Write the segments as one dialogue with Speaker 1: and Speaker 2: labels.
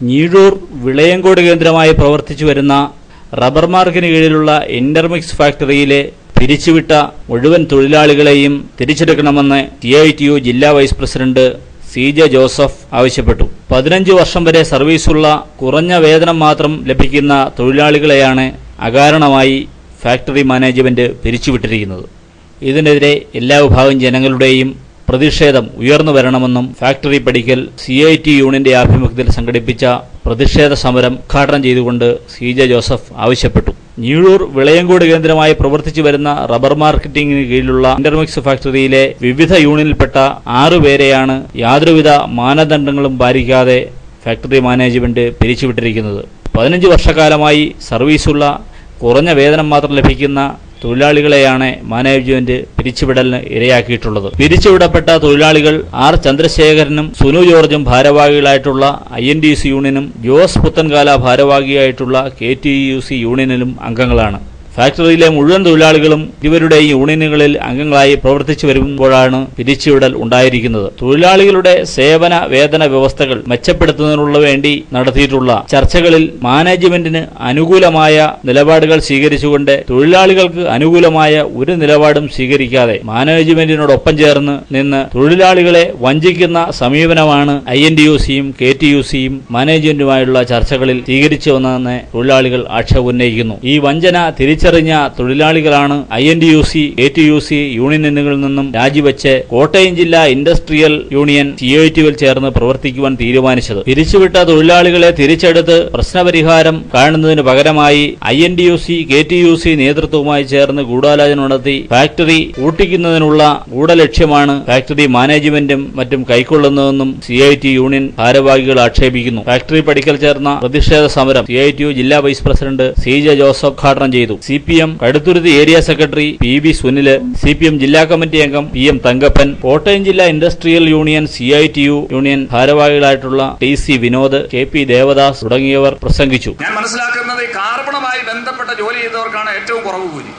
Speaker 1: ഞീഴൂർ വിളയങ്കോട് കേന്ദ്രമായി പ്രവർത്തിച്ചു വരുന്ന റബ്ബർ മാർക്കിന് കീഴിലുള്ള ഇന്റർമിക്സ് ഫാക്ടറിയിലെ പിരിച്ചുവിട്ട മുഴുവൻ തൊഴിലാളികളെയും തിരിച്ചെടുക്കണമെന്ന് ടി ഐ ടി യു ജില്ലാ vice president C J Joseph ആവശ്യപ്പെട്ടു പതിനഞ്ച് വർഷം വരെ സർവീസുള്ള കുറഞ്ഞ വേതനം മാത്രം ലഭിക്കുന്ന തൊഴിലാളികളെയാണ് അകാരണമായി ഫാക്ടറി മാനേജ്മെന്റ് പിരിച്ചുവിട്ടിരിക്കുന്നത് ഇതിനെതിരെ എല്ലാ വിഭാഗം ജനങ്ങളുടെയും പ്രതിഷേധം ഉയർന്നു വരണമെന്നും ഫാക്ടറി പഠിക്കൽ സി ഐ ടി യൂണിയന്റെ ആഭിമുഖ്യത്തിൽ സംഘടിപ്പിച്ച പ്രതിഷേധ സമരം ഉദ്ഘാടനം ചെയ്തുകൊണ്ട് സി ജെ ജോസഫ് ആവശ്യപ്പെട്ടു ഞീഴൂർ വിളയങ്കോട് കേന്ദ്രമായി പ്രവർത്തിച്ചു വരുന്ന റബ്ബർ മാർക്കറ്റിംഗിന് കീഴിലുള്ള ഇന്റർമിക്സ് ഫാക്ടറിയിലെ വിവിധ യൂണിയനിൽപ്പെട്ട ആറുപേരെയാണ് യാതൊരുവിധ മാനദണ്ഡങ്ങളും പാലിക്കാതെ ഫാക്ടറി മാനേജ്മെന്റ് പിരിച്ചുവിട്ടിരിക്കുന്നത് പതിനഞ്ച് വർഷക്കാലമായി സർവീസുള്ള കുറഞ്ഞ വേതനം മാത്രം ലഭിക്കുന്ന തൊഴിലാളികളെയാണ് മാനേജ്മെന്റ് പിരിച്ചുവിടലിന് ഇരയാക്കിയിട്ടുള്ളത് പിരിച്ചുവിടപ്പെട്ട തൊഴിലാളികൾ ആർ ചന്ദ്രശേഖരനും സുനു ജോർജും ഭാരവാഹികളായിട്ടുള്ള ഐ എൻ ഡി സി യൂണിയനും ജോസ് പുത്തൻകാല ഭാരവാഹിയായിട്ടുള്ള കെ ടി യു സി യൂണിയനിലും അംഗങ്ങളാണ് ഫാക്ടറിയിലെ മുഴുവൻ തൊഴിലാളികളും ഇരുവരുടെയും യൂണിയനുകളിൽ അംഗങ്ങളായി പ്രവർത്തിച്ചു വരുമ്പോഴാണ് പിരിച്ചുവിടൽ ഉണ്ടായിരിക്കുന്നത് തൊഴിലാളികളുടെ സേവന വേതന വ്യവസ്ഥകൾ മെച്ചപ്പെടുത്തുന്നതിനുള്ള വേണ്ടി നടത്തിയിട്ടുള്ള ചർച്ചകളിൽ മാനേജ്മെന്റിന് അനുകൂലമായ നിലപാടുകൾ സ്വീകരിച്ചുകൊണ്ട് തൊഴിലാളികൾക്ക് അനുകൂലമായ ഒരു നിലപാടും സ്വീകരിക്കാതെ മാനേജ്മെന്റിനോടൊപ്പം ചേർന്ന് നിന്ന് തൊഴിലാളികളെ വഞ്ചിക്കുന്ന സമീപനമാണ് ഐ എൻ ഡി യു സിയും കെ ടി യു സിയും മാനേജ്മെന്റുമായുള്ള ചർച്ചകളിൽ സ്വീകരിച്ചു വന്നതെന്ന് തൊഴിലാളികൾ ആക്ഷേപം ഉന്നയിക്കുന്നു ഈ വഞ്ചന തിരിച്ചറിഞ്ഞ തൊഴിലാളികളാണ് I N D U C K T U C യൂണിയനുകളിൽ നിന്നും രാജിവെച്ച് കോട്ടയം ജില്ലാ ഇൻഡസ്ട്രിയൽ യൂണിയൻ സി ഐ ടിയിൽ ചേർന്ന് പ്രവർത്തിക്കുവാൻ തീരുമാനിച്ചത് പിരിച്ചുവിട്ട തൊഴിലാളികളെ തിരിച്ചെടുത്ത് പ്രശ്നപരിഹാരം കാണുന്നതിന് പകരമായി I N D U C K T U C നേതൃത്വവുമായി ചേർന്ന് ഗൂഢാലോചന നടത്തി ഫാക്ടറി ഊട്ടിക്കുന്നതിനുള്ള ഗൂഢലക്ഷ്യമാണ് ഫാക്ടറി മാനേജ്മെന്റും മറ്റും കൈക്കൊള്ളുന്നതെന്നും സി ഐ ടി യൂണിയൻ ഭാരവാഹികൾ ആക്ഷേപിക്കുന്നു ഫാക്ടറി പഠിക്കൽ ചേർന്ന പ്രതിഷേധ സമരം സി ഐ ടി യു ജില്ലാ vice president C J Joseph ഉദ്ഘാടനം ചെയ്തു C P M Kaduthuruthy area secretary P V Sunil C P M ജില്ലാ കമ്മിറ്റി അംഗം പി എം തങ്കപ്പൻ കോട്ടയം ജില്ലാ industrial union C I T U union ഭാരവാഹികളായിട്ടുള്ള T C Vinod K P Devadas തുടങ്ങിയവർ പ്രസംഗിച്ചു
Speaker 2: ഞാൻ മനസ്സിലാക്കുന്നത് ഈ കാർബണുമായി ബന്ധപ്പെട്ട ജോലി ചെയ്തവർക്കാണ് ഏറ്റവും കുറവ് കൂലി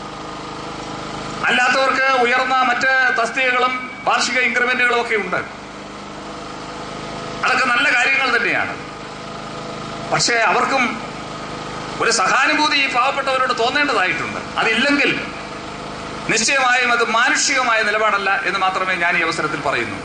Speaker 2: അല്ലാത്തവർക്ക് ഉയർന്ന മറ്റ് തസ്തികകളും വാർഷിക ഇൻക്രിമെന്റുകളും ഒക്കെ ഉണ്ട് അതൊക്കെ നല്ല കാര്യങ്ങൾ തന്നെയാണ് പക്ഷേ അവർക്കും ഒരു സഹാനുഭൂതി ഈ പാവപ്പെട്ടവരോട് തോന്നേണ്ടതായിട്ടുണ്ട് അതില്ലെങ്കിൽ നിശ്ചയമായും അത് മാനുഷികമായ നിലപാടല്ല എന്ന് മാത്രമേ ഞാൻ ഈ അവസരത്തിൽ പറയുന്നു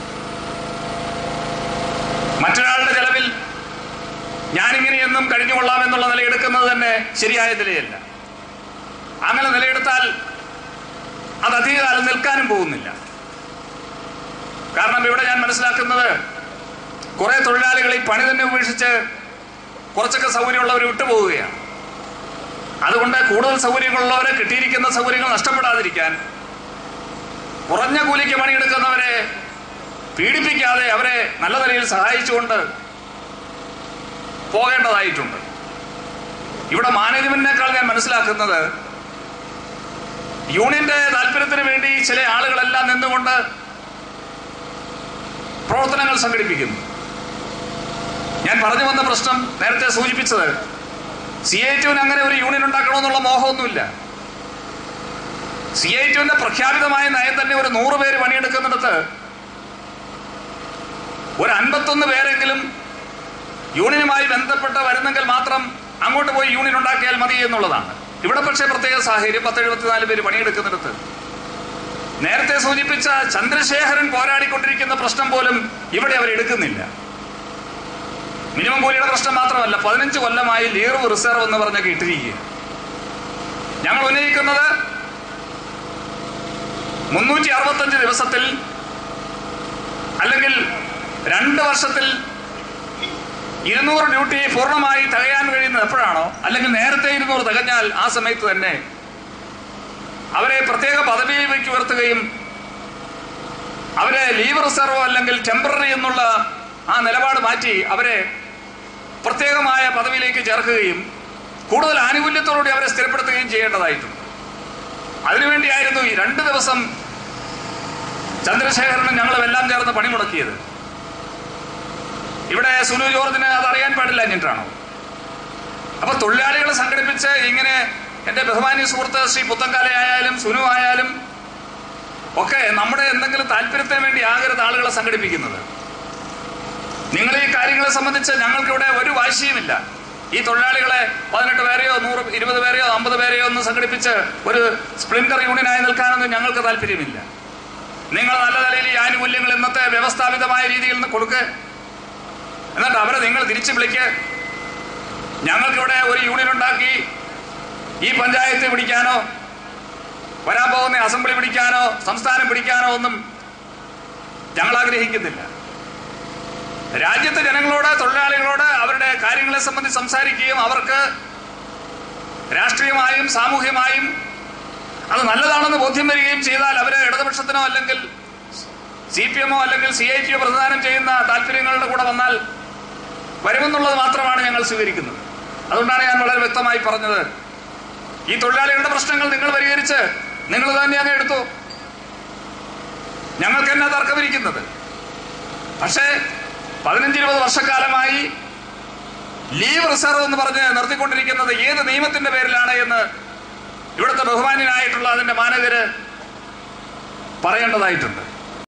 Speaker 2: മറ്റൊരാളുടെ ചെലവിൽ ഞാനിങ്ങനെയെന്നും കഴിഞ്ഞുകൊള്ളാം എന്നുള്ള നിലയെടുക്കുന്നത് തന്നെ ശരിയായ നിലയല്ല അങ്ങനെ നിലയെടുത്താൽ അത് അധികകാലം നിൽക്കാനും പോകുന്നില്ല കാരണം ഇവിടെ ഞാൻ മനസ്സിലാക്കുന്നത് കുറെ തൊഴിലാളികൾ ഈ പണി തന്നെ ഉപേക്ഷിച്ച് കുറച്ചൊക്കെ സൗകര്യമുള്ളവർ വിട്ടുപോവുകയാണ് അതുകൊണ്ട് കൂടുതൽ സൗകര്യങ്ങളുള്ളവരെ കിട്ടിയിരിക്കുന്ന സൗകര്യങ്ങൾ നഷ്ടപ്പെടാതിരിക്കാൻ കുറഞ്ഞ കൂലിക്ക് പണിയെടുക്കുന്നവരെ പീഡിപ്പിക്കാതെ അവരെ നല്ല നിലയിൽ സഹായിച്ചുകൊണ്ട് പോകേണ്ടതായിട്ടുണ്ട് ഇവിടെ മാനേജ്മെന്റിനേക്കാൾ ഞാൻ മനസ്സിലാക്കുന്നത് യൂണിയന്റെ താല്പര്യത്തിന് വേണ്ടി ചില ആളുകളെല്ലാം നിന്നുകൊണ്ട് പ്രവർത്തനങ്ങൾ സംഘടിപ്പിക്കുന്നു ഞാൻ പറഞ്ഞു വന്ന പ്രശ്നം നേരത്തെ സൂചിപ്പിച്ചത് സി ഐ ടുവിന് അങ്ങനെ ഒരു യൂണിയൻ ഉണ്ടാക്കണമെന്നുള്ള മോഹമൊന്നുമില്ല സി ഐ ടുവിന്റെ പ്രഖ്യാപിതമായ നയം തന്നെ ഒരു നൂറ് പേര് പണിയെടുക്കുന്നിടത്ത് ഒരു അൻപത്തൊന്ന് പേരെങ്കിലും യൂണിയനുമായി ബന്ധപ്പെട്ട് വരുന്നെങ്കിൽ മാത്രം അങ്ങോട്ട് പോയി യൂണിയൻ ഉണ്ടാക്കിയാൽ മതി എന്നുള്ളതാണ് ഇവിടെ പക്ഷേ പ്രത്യേക സാഹചര്യം പത്ത് എഴുപത്തിനാല് പേര് പണിയെടുക്കുന്നിടത്ത് നേരത്തെ സൂചിപ്പിച്ച ചന്ദ്രശേഖരൻ പോരാടിക്കൊണ്ടിരിക്കുന്ന പ്രശ്നം പോലും ഇവിടെ അവർ എടുക്കുന്നില്ല മിനിമം കൂലിയുടെ പ്രശ്നം മാത്രമല്ല പതിനഞ്ച് കൊല്ലമായി ലീവ് റിസർവ് എന്ന് പറഞ്ഞൊക്കെ ഇട്ടിരിക്കുക ഞങ്ങൾ ഉന്നയിക്കുന്നത് മുന്നൂറ്റി അറുപത്തഞ്ച് ദിവസത്തിൽ അല്ലെങ്കിൽ രണ്ട് വർഷത്തിൽ ഇരുന്നൂറ് ഡ്യൂട്ടി പൂർണ്ണമായി തികയാൻ കഴിയുന്നത് എപ്പോഴാണോ അല്ലെങ്കിൽ നേരത്തെ ഇരുന്നൂറ് തികഞ്ഞാൽ ആ സമയത്ത് തന്നെ അവരെ പ്രത്യേക പദവിയിലേക്ക് ഉയർത്തുകയും അവരെ ലീവ് റിസർവോ അല്ലെങ്കിൽ ടെമ്പററി എന്നുള്ള ആ നിലപാട് മാറ്റി അവരെ പ്രത്യേകമായ പദവിയിലേക്ക് ചേർക്കുകയും കൂടുതൽ ആനുകൂല്യത്തോടുകൂടി അവരെ സ്ഥിരപ്പെടുത്തുകയും ചെയ്യേണ്ടതായിട്ടുണ്ട് അതിനുവേണ്ടിയായിരുന്നു ഈ രണ്ട് ദിവസം ചന്ദ്രശേഖരനും ഞങ്ങളും എല്ലാം ചേർന്ന് പണിമുടക്കിയത് ഇവിടെ സുനു ജോർജിന് അത് അറിയാൻ പാടില്ല എന്നിട്ടാണോ അപ്പൊ തൊഴിലാളികളെ സംഘടിപ്പിച്ച് ഇങ്ങനെ എന്റെ ബഹുമാന്യ സുഹൃത്ത് ശ്രീ പുത്തൻകാലയായാലും സുനു ആയാലും ഒക്കെ നമ്മുടെ എന്തെങ്കിലും താല്പര്യത്തിന് വേണ്ടി ആകരുത് ആളുകളെ സംഘടിപ്പിക്കുന്നത് നിങ്ങൾ ഈ കാര്യങ്ങളെ സംബന്ധിച്ച് ഞങ്ങൾക്കിവിടെ ഒരു വാശിയുമില്ല ഈ തൊഴിലാളികളെ പതിനെട്ട് പേരെയോ നൂറ് ഇരുപത് പേരെയോ അമ്പത് പേരെയോ ഒന്ന് സംഘടിപ്പിച്ച് ഒരു സ്പ്ലിന്റർ യൂണിയനായി നിൽക്കാനൊന്നും ഞങ്ങൾക്ക് താല്പര്യമില്ല നിങ്ങൾ നല്ല നിലയിൽ ഈ ആനുകൂല്യങ്ങൾ ഇന്നത്തെ വ്യവസ്ഥാപിതമായ രീതിയിൽ നിന്ന് കൊടുക്ക് എന്നിട്ട് അവരെ നിങ്ങൾ തിരിച്ചു വിളിക്ക് ഞങ്ങൾക്കിവിടെ ഒരു യൂണിയൻ ഉണ്ടാക്കി ഈ പഞ്ചായത്ത് പിടിക്കാനോ വരാൻ പോകുന്ന അസംബ്ലി പിടിക്കാനോ സംസ്ഥാനം പിടിക്കാനോ ഒന്നും ഞങ്ങൾ ആഗ്രഹിക്കുന്നില്ല രാജ്യത്തെ ജനങ്ങളോട് തൊഴിലാളികളോട് അവരുടെ കാര്യങ്ങളെ സംബന്ധിച്ച് സംസാരിക്കുകയും അവർക്ക് രാഷ്ട്രീയമായും സാമൂഹ്യമായും അത് നല്ലതാണെന്ന് ബോധ്യം വരികയും ചെയ്താൽ അവര് ഇടതുപക്ഷത്തിനോ അല്ലെങ്കിൽ സി പി എമ്മോ അല്ലെങ്കിൽ സി ഐ ടിയോ പ്രദാനം ചെയ്യുന്ന താല്പര്യങ്ങളുടെ കൂടെ വന്നാൽ വരുമെന്നുള്ളത് മാത്രമാണ് ഞങ്ങൾ സ്വീകരിക്കുന്നത് അതുകൊണ്ടാണ് ഞാൻ വളരെ വ്യക്തമായി പറഞ്ഞത് ഈ തൊഴിലാളികളുടെ പ്രശ്നങ്ങൾ നിങ്ങൾ പരിഹരിച്ച് നിങ്ങൾ തന്നെ അങ്ങ് എടുത്തു ഞങ്ങൾക്ക് എന്നാ തർക്കമിരിക്കുന്നത് പക്ഷേ പതിനഞ്ച് ഇരുപത് വർഷക്കാലമായി ലീവ് റിസർവ് എന്ന് പറഞ്ഞ് നിർത്തിക്കൊണ്ടിരിക്കുന്നത് ഏത് നിയമത്തിന്റെ പേരിലാണ് എന്ന് ഇവിടുത്തെ ബഹുമാന്യനായിട്ടുള്ള അതിന്റെ മാനകര് പറയേണ്ടതായിട്ടുണ്ട്